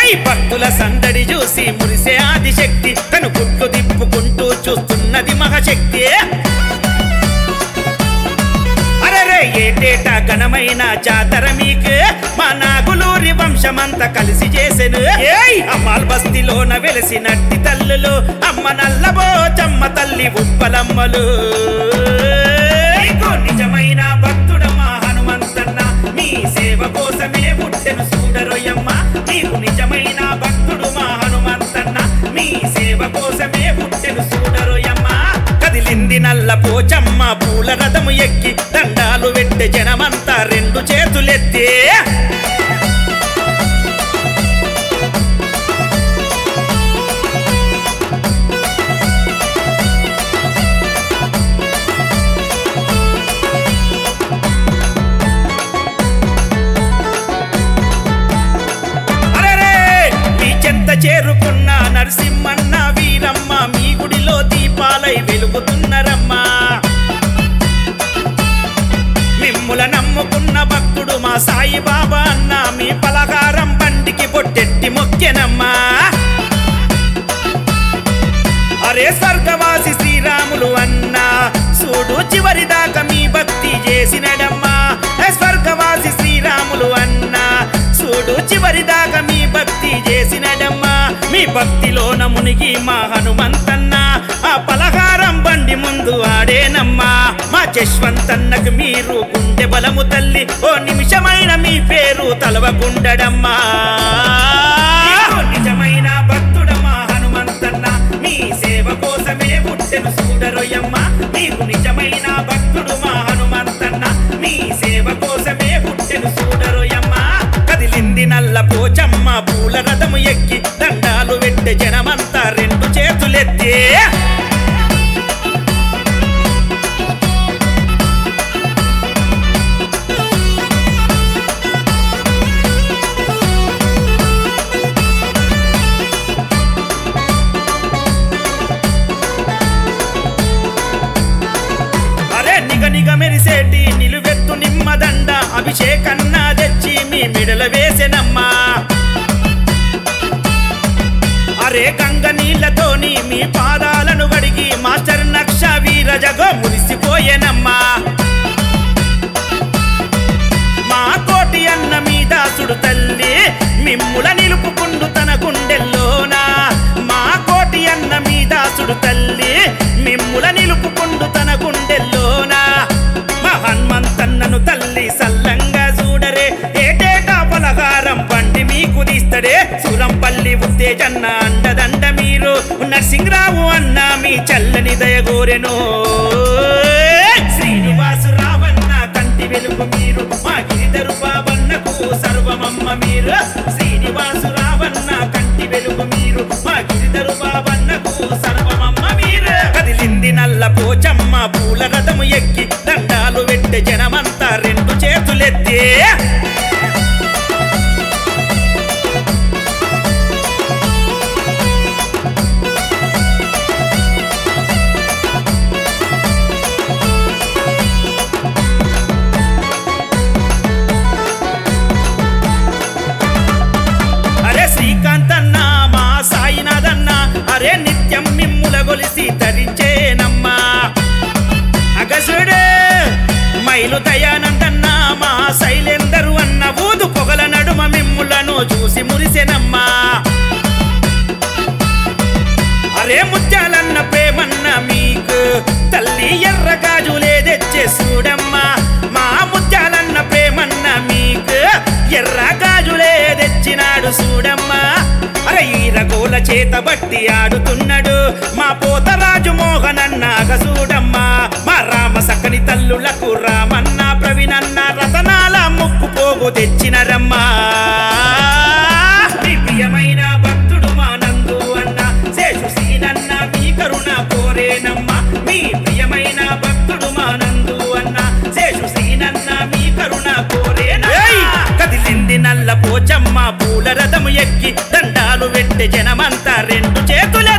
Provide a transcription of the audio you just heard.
ఏయ్ భక్తుల సందడి చూసి మురిసే ఆదిశక్తి తను గుట్లు తిప్పుకుంటూ చూస్తున్నది మహాశక్తి అరెరే ఏటేటా ఘనమైన జాతర మీకు మా నాగులూరి వంశమంతా కలిసి చేసెను ఏయ్ అమ్మాల్ బస్తీలోన వెలిసినట్టి తల్లులు అమ్మ నల్లబో చమ్మ తల్లి ఉప్పలమ్మలు నీకు నిజమైన భక్తుడమ్మా హనుమంతన్న నీ సేవ కోసమే పుట్టెను చూడరోయమ్మ నీకు నిజమైన భక్తుడు మా హనుమంతన్న నీ సేవ కోసమే పుట్టెను చూడరోయమ్మ కదిలింది నల్ల పోచమ్మ పూల రథము ఎక్కి దండాలు వెట్టె జనమంతా రెండు చేతులెత్తే అరెరే మీ చెంత చేరుకున్న నరసింహన్న వీరమ్మ మీ గుడిలో దీపాలై వెలుగుతున్నరమ్మా మిమ్ముల నమ్ముకున్న భక్తుడు మా సాయిబాబా అన్న మీ పలహారం బండికి పొట్టెట్టి మొక్కెనమ్మా అరే స్వర్గవాసి శ్రీరాములు అన్నా చూడు చివరి దాకా మీ భక్తి చేసినడమ్మా ఏ స్వర్గవాసి శ్రీరాములు అన్నా చూడు చివరి దాకా మీ భక్తి చేసినడమ్మా మీ భక్తిలోన మునిగి మా హనుమంతన్న ఆ పలహారం బండి ముందు ఆడేనమ్మా మా జశ్వంతన్నకు మీరు గుండె బలము తల్లి ఓ నిమిషమైన మీ పేరు తలవకుండడమ్మా నీకు నిజమైన భక్తుడమ్మా హనుమంతన్న నీ సేవ కోసమే పుట్టెను చూడరోయమ్మ నీకు నిజమైన భక్తుడు మా హనుమంతన్న నీ సేవ కోసమే పుట్టెను చూడరోయమ్మ కదిలింది నల్ల పోచమ్మ పూల రథము ఎక్కి దండాలు వెట్టె జనమంతా రెండు చేతులెత్తే అరే నిగ నిగ మెరిసేటి నిలువెత్తు నిమ్మదండ అభిషేకన్నా తెచ్చి మీ మిడల వేసెనమ్మా అరే గంగ నీళ్లతోని మీ పాదాలను గడిగి మాస్టర్ నక్ష వీరజగో మురిసిపోయేనమ్మా మా కోటి అన్న మీద సుడు తల్లి మిమ్ముల నిలుపుకుండు తన గుండెల్లోన మా కోటి అన్న మీద సుడు తల్లి మిమ్ముల నిలుపుకుండు తన గుండెల్లోన మా హనుమంతన్నను తల్లి సల్లంగా చూడరే ఏటేటా పలహారం పండి మీకు తీస్తడే సురంపల్లి ఉత్తేజన్న అండదండ మీరు నరసింహరావు అన్న మీ చల్లని దయగోరెను శ్రీనివాసు రావన్న కంటి వెలుగు మీరు మా గిరిధరు బాబన్నకు సర్వమమ్మ మీరు శ్రీనివాసు రావన్న కంటి వెలుగు మీరు మా గిరిధరు బాబన్నకు సర్వమమ్మ మీరు కదిలింది నల్ల పోచమ్మ పూల రథము ఎక్కి దండాలు వెట్టె జనమంతా రెండు చేతులెత్తే అరే శ్రీకాంత్ అన్న మా సాయినాథ్ అన్న అరే నిత్యం మిమ్ముల గొలిసి తరించేనమ్మా అగసుడు మైలు దయానందన్న మా శైలేందరు అన్న ఊదు పొగల నడుమ మిమ్ములను చూసి మురిసెనమ్మా అరే ముత్యాలన్న ప్రేమన్న మీకు తల్లి ఎర్ర గాజులే తెచ్చే చూడమ్మా మా ముత్యాలన్న ప్రేమన్న మీకు ఎర్ర గాజులే తెచ్చినాడు చూడమ్మా అరే ఈ రఘుల చేత బట్టి ఆడుతున్నాడు మా పోతరాజు మోహనన్నాగ చూడమ్మా మా రామ సక్కని తల్లులకు రామన్న ప్రవీణన్న రతనాల ముక్కు పోగు తెచ్చినరమ్మా మీ ప్రియమైన భక్తుడు మా నందు అన్న శేషు సీనన్న మీ కరుణ కోరేనమ్మా మీ ప్రియమైన భక్తుడు మా నందు అన్న శేషు సీనన్న మీ కరుణ కోరేనమ్మా కదిలింది నల్ల పోచమ్మ పూల రథము ఎక్కి దండాలు వెట్టె జనమంతా రెండు చేతుల